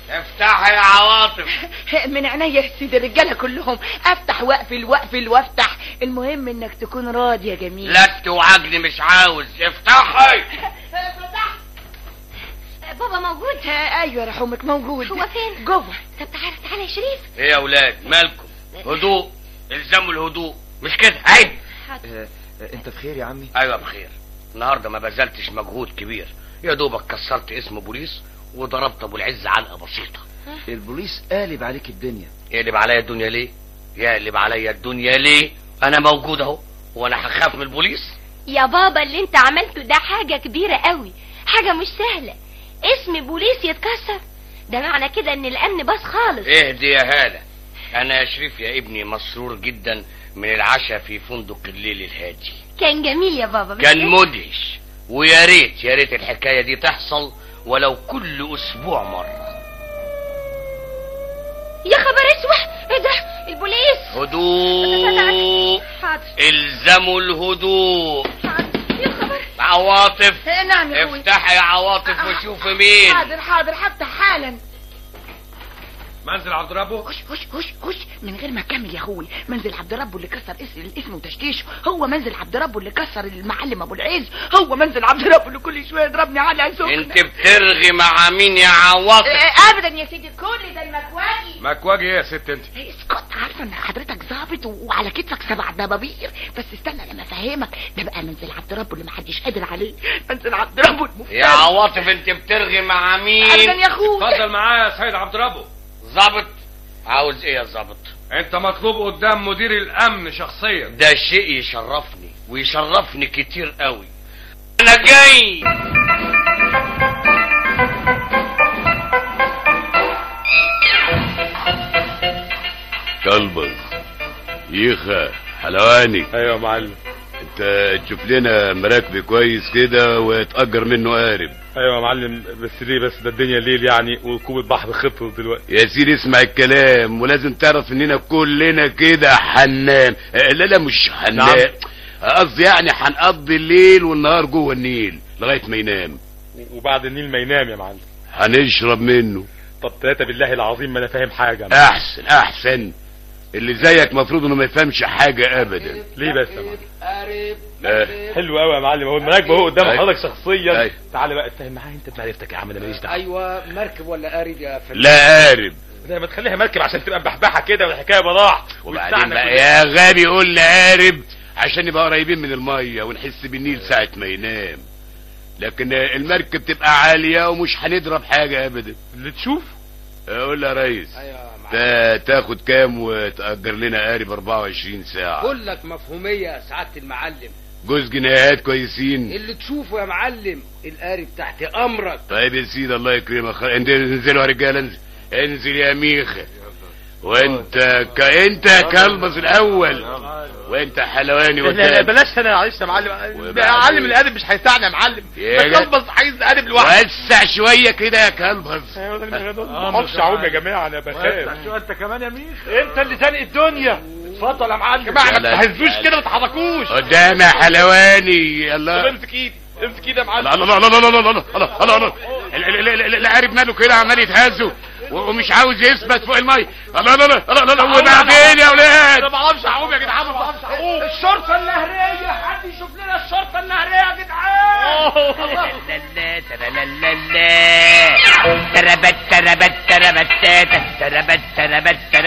افتحي يا عواطف من عينيا يا سيدي الرجاله كلهم افتح واقفل واقفل وافتح المهم انك تكون راضي يا جميل لا توعجني مش عاوز افتحي بابا موجود ايوه يا رحومك موجود هو فين؟ جوه طب تعالى تعالى يا شريف ايه يا اولاد مالكم هدوء الزموا الهدوء مش كده عيب حاضر آه، آه، انت بخير يا عمي ايوه بخير النهارده ما بذلتش مجهود كبير يا دوبك كسرت اسم بوليس وضربت ابو العز علقه بسيطه البوليس قالب عليك الدنيا يقلب عليا الدنيا ليه يقلب عليا الدنيا ليه انا موجود اهو وانا هخاف من البوليس يا بابا اللي انت عملته ده حاجة كبيرة قوي حاجة مش سهلة اسم بوليس يتكسر ده معنى كده ان الامن باظ خالص اهدي يا هالة انا يا شريف يا ابني مسرور جدا من العشاء في فندق الليل الهادي كان جميل يا بابا مش كان كده؟ مدهش ويا ريت يا ريت الحكايه دي تحصل ولو كل اسبوع مره يا خبر اسوح ايه ده البوليس هدوء حاضر الزموا الهدوء حاضر يا خبر عواطف إيه، نعم يا اخوي افتحي يا عواطف وشوفي مين حاضر حاضر هفتح حالا منزل عبد ربه خش خش خش خش من غير ما اكمل يا اخوي منزل عبد ربه اللي كسر اسم الاسم وتشتيشه هو منزل عبد ربه اللي كسر المعلم ابو العز هو منزل عبد ربه اللي كل شويه يضربني على سخنه انت بترغي مع مين يا عواطف إيه، ابدا يا سيدي كل ده المكواجي مكواجي ايه يا ست انت إيه، اسكت عارفه ان حضرتك ظابط و- وعلى كتفك سبع دبابير بس استنى لما افهمك ده بقى منزل عبد ربه اللي محدش قادر عليه منزل عبد ربه المفتري يا عواطف انت بترغي مع ابدا مين يا اخوي اتفضل معايا يا سيد عبد ربه ظابط عاوز ايه يا ظابط انت مطلوب قدام مدير الامن شخصيا ده شيء يشرفني ويشرفني كتير قوي انا جاي كلبز يخا حلواني ايوه يا معلم انت تشوف لنا مراكب كويس كده وتأجر منه قارب ايوه يا معلم بس ليه بس ده الدنيا ليل يعني وركوب البحر خفض دلوقتي يا سيدي اسمع الكلام ولازم تعرف اننا كلنا كده حنان اه، لا لا مش حنان نعم. قصدي يعني هنقضي الليل والنهار جوه النيل لغايه ما ينام وبعد النيل ما ينام يا معلم هنشرب منه طب ثلاثة بالله العظيم ما انا فاهم حاجة احسن احسن اللي زيك مفروض انه ما يفهمش حاجه ابدا ليه بس يا معلم اه، حلو قوي يا معلم هو المراكب اهو قدام أيوة. حضرتك شخصيا أيوة. تعالى بقى اتفاهم معايا انت بمعرفتك يا عم انا ماليش دعوه ايوه مركب ولا قارب يا فندم لا قارب ده ما تخليها مركب عشان تبقى مبحبحه كده والحكايه براح وبعدين وتسعنا بقى كلنا. يا غبي قول قارب عشان نبقى قريبين من الميه ونحس بالنيل ساعه ما ينام لكن المركب تبقى عاليه ومش هنضرب حاجه ابدا اللي تشوف قول يا ريس ايوه يا معلم تا- تاخد كام وتأجر لنا قارب 24 ساعة كلك مفهومية يا سعادة المعلم جوز جنيهات كويسين اللي تشوفه يا معلم القارب تحت امرك طيب يا سيدي الله يكرمك خ- انت- انزلوا يا رجاله انزل انزل يا ميخا وانت ك... انت يا كلبز الاول وانت حلواني لا لا وانت بلاش انا معلش يا معلم وبعدين؟ معلم الادب مش هيساعدنا يا معلم يا ده جد- كلبز عايز ادب لوحده وسع شويه كده يا كلبز ما احطش عوم يا جماعه انا بخاف انت كمان يا ميخ انت اللي زانق الدنيا اتفضل يا معلم يا جماعه لا، ما لا. تهزوش كده ما تحركوش قدام يا حلواني طب يلا امسك ايدي امسك ايدي يا معلم لا لا لا لا لا لا لا لا لا لا ال- ال- ال- ال- القارب ماله كده عمال يتهز و- ومش عاوز يثبت فوق الميه لا لا لا لا لا لا وبعدين يا انا ولاد ما بعرفش اعوم يا جدعان ما بعرفش اعوم الشرطة النهرية حد يشوف لنا الشرطة النهرية يا جدعان تربت تربت تربت تربت تربت تربت